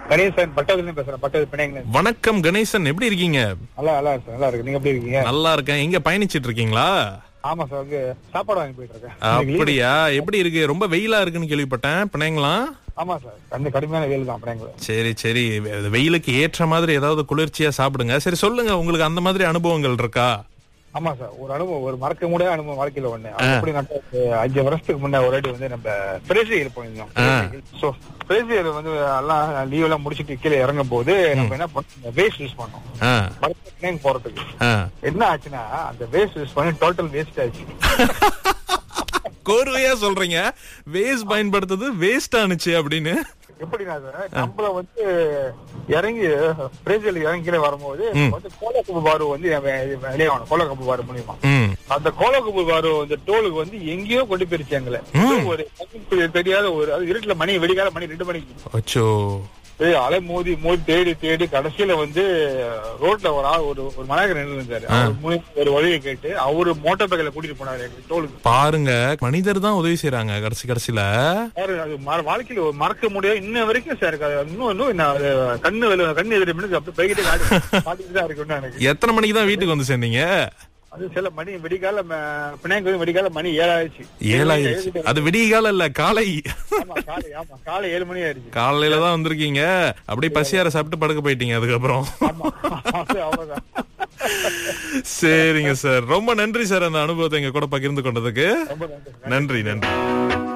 கணேசன் பட்டதுல பேசுறேன் பட்டது பிணைங்க வணக்கம் கணேசன் எப்படி இருக்கீங்க நல்லா நல்லா இருக்கு நல்லா இருக்கு நீங்க எப்படி இருக்கீங்க நல்லா இருக்கேன் எங்க பயணிச்சிட்டு இருக்கீங்களா ஆமா சார் வந்து சாப்பாடு வாங்கி போயிட்டு இருக்கேன் இன்னைக்கு leave. அப்படியா எப்படி இருக்கு ரொம்ப வெயிலா இருக்குன்னு கேள்விப்பட்டேன் பிணைங்களாம் ஆமா சார் கண்ணு கடுமையான வெயில் தான் பிணைங்க சரி சரி வெ- வெயிலுக்கு ஏற்ற மாதிரி ஏதாவது குளிர்ச்சியா சாப்பிடுங்க சரி சொல்லுங்க உங்களுக்கு அந்த மாதிரி அனுபவங்கள் இருக்கா ஆமா சார் ஒரு அனுபவம் ஒரு மறக்க முடியாத அனுபவம் வாழ்க்கையில ஒண்ணு அது எப்படி நான் ஒரு அஞ்சு வருஷத்துக்கு முன்ன ஒரு வாட்டி வந்து நம்ம பிரேசில் போயிருந்தோம் சோ பிரேசில் வந்து எல்லாம் லீவ் எல்லாம் முடிச்சிட்டு கீழே இறங்கும் போது நம்ம என்ன பண்ணோம் வேஸ்ட் யூஸ் பண்ணோம் ஆ, மறுபடியும் போறதுக்கு ஆ. என்ன ஆச்சுன்னா அந்த வேஸ்ட் யூஸ் பண்ணி டோட்டல் வேஸ்ட் ஆச்சு கோர்வையா சொல்றீங்க வேஸ்ட் பயன்படுத்துறது வேஸ்ட் ஆனுச்சு அப்படின்னு எப்படின்னா சார் நம்மள வந்து இறங்கி பிரேசில் இறங்கி கீழே வரும்போது வந்து கோலக்கப்பு பாரு வந்து வெளியே ஆகணும் கோலக்கப்பு பாரு மூலியமா ம் அந்த கோலக்கப்பு பாரு வந்து டோலுக்கு வந்து எங்கேயோ கொண்டு போயிருச்சு எங்களை ஒரு கண்ணுக்கு தெரியாத ஒரு அது இருட்டுல மணி வெடிகால மணி ரெண்டு மணிக்கு அச்சோ ஏய், அலை மோதி மோதி தேடி தேடி கடைசியில வந்து ரோட்ல ஒரு ஆள் ஒரு ஒரு மலையகர் நின்று இருந்தாரு அவர் மூலியமா ஒரு வழியை கேட்டு அவரு மோட்டார் பைக்கில கூட்டிட்டு போனாரு எங்க டோலுக்கு பாருங்க மனிதர் தான் உதவி செய்யறாங்க கடைசி கடைசியில சார், அது மற- வாழ்க்கையில ஒரு மறக்க முடியாது இன்ன வரைக்கும் சார் அது இன்னும் இன்னும் என்ன, அது கண்ணு வெளி- கண்ணு எதிரி மணிக்கு அப்படி போய்கிட்டே காட்டி காட்டிட்டு தான் இருக்குன்னு எனக்கு எத்தனை மணிக்கு தான் வீட்டுக்கு வந்து சேர்ந்தீங்க அது சில மணி வெடிகால பினாங்க வந்து வெடிகால மணி ஏழாயிடுச்சு ஏழாயிருச்சு அது விடிய காலம் இல்ல காலை ஆமா காலை ஆமா காலை ஏழு மணி ஆயிடுச்சு காலையில தான் வந்திருக்கீங்க அப்படியே பசியார சாப்பிட்டு படுக்க போயிட்டீங்க அதுக்கப்புறம் ஆமா அது அவ்வளவுதான் சரிங்க சார் ரொம்ப நன்றி சார் அந்த அனுபவத்தை எங்க கூட பகிர்ந்து கொண்டதுக்கு ரொம்ப நன்றி நன்றி நன்றி